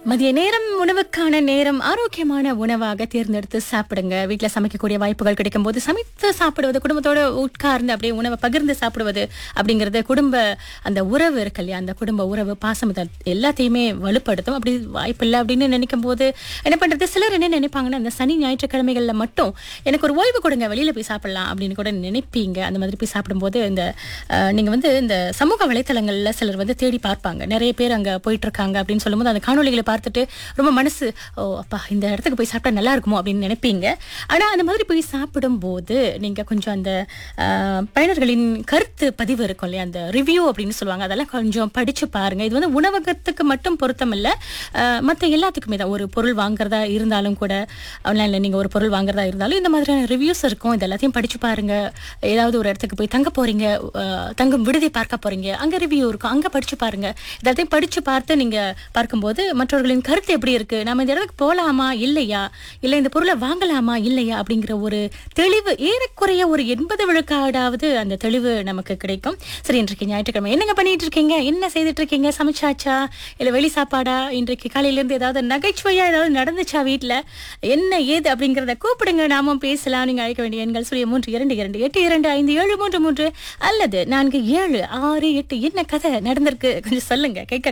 மதிய நேரம் உணவுக்கான நேரம் ஆரோக்கியமான உணவாக தேர்ந்தெடுத்து சாப்பிடுங்க வீட்டில் சமைக்கக்கூடிய வாய்ப்புகள் கிடைக்கும் போது சமைத்து சாப்பிடுவது குடும்பத்தோட உட்கார்ந்து அப்படியே உணவை பகிர்ந்து சாப்பிடுவது அப்படிங்கிறது குடும்ப அந்த உறவு இருக்கு இல்லையா அந்த குடும்ப உறவு பாசம் இது எல்லாத்தையுமே வலுப்படுத்தும் அப்படி வாய்ப்பு இல்லை அப்படின்னு நினைக்கும் போது என்ன பண்றது சிலர் என்ன நினைப்பாங்கன்னா அந்த சனி ஞாயிற்றுக்கிழமைகள்ல மட்டும் எனக்கு ஒரு ஓய்வு கொடுங்க வெளியில போய் சாப்பிடலாம் அப்படின்னு கூட நினைப்பீங்க அந்த மாதிரி போய் சாப்பிடும்போது இந்த அஹ், நீங்க வந்து இந்த சமூக வலைத்தளங்கள்ல சிலர் வந்து தேடி பார்ப்பாங்க நிறைய பேர் அங்க போயிட்டு இருக்காங்க அப்படின்னு சொல்லும்போது அந்த காணொளிகளை பார்த்துட்டு ரொம்ப மனசு ஓ அப்பா இந்த இடத்துக்கு போய் சாப்பிட்டா நல்லா இருக்குமோ அப்படின்னு நினைப்பீங்க ஆனா அந்த மாதிரி போய் சாப்பிடும்போது நீங்க கொஞ்சம் அந்த அஹ், பயனர்களின் கருத்து பதிவு இருக்கும் இல்லையா அந்த ரிவ்யூ அப்படின்னு சொல்லுவாங்க அதெல்லாம் கொஞ்சம் படிச்சு பாருங்க இது வந்து உணவகத்துக்கு மட்டும் பொருத்தம் இல்ல அஹ், மத்த எல்லாத்துக்குமே தான் ஒரு பொருள் வாங்குறதா இருந்தாலும் கூட ஆன்லைன்ல நீங்க ஒரு பொருள் வாங்குறதா இருந்தாலும் இந்த மாதிரியான ரிவ்யூஸ் இருக்கும் இது எல்லாத்தையும் படிச்சு பாருங்க ஏதாவது ஒரு இடத்துக்கு போய் தங்க போறீங்க அஹ், தங்கும் விடுதி பார்க்க போறீங்க அங்க ரிவ்யூ இருக்கும் அங்க படிச்சு பாருங்க இதெல்லாத்தையும் படிச்சு பார்த்து நீங்க பார்க்கும்போது மற்றவர்களின் கருத்து எப்படி இருக்கு நம்ம இந்த இடத்துக்கு போலாமா இல்லையா இல்ல இந்த பொருளை வாங்கலாமா இல்லையா அப்படிங்கிற ஒரு தெளிவு ஏறக்குறைய ஒரு எண்பது விழுக்காடாவது அந்த தெளிவு நமக்கு கிடைக்கும் சரி இன்றைக்கு ஞாயிற்றுக்கிழமை என்னங்க பண்ணிட்டு இருக்கீங்க என்ன செய்துட்டு இருக்கீங்க சமைச்சாச்சா இல்ல வெளி சாப்பாடா இன்றைக்கு காலையில இருந்து ஏதாவது நகைச்சுவையா ஏதாவது நடந்துச்சா வீட்ல என்ன ஏது அப்படிங்கறத கூப்பிடுங்க நாமும் பேசலாம் நீங்க அழைக்க வேண்டிய எண்கள் சுழிய மூன்று இரண்டு இரண்டு எட்டு இரண்டு ஐந்து ஏழு மூன்று மூன்று அல்லது நான்கு ஏழு ஆறு எட்டு என்ன கதை நடந்திருக்கு கொஞ்சம் சொல்லுங்க கேட்க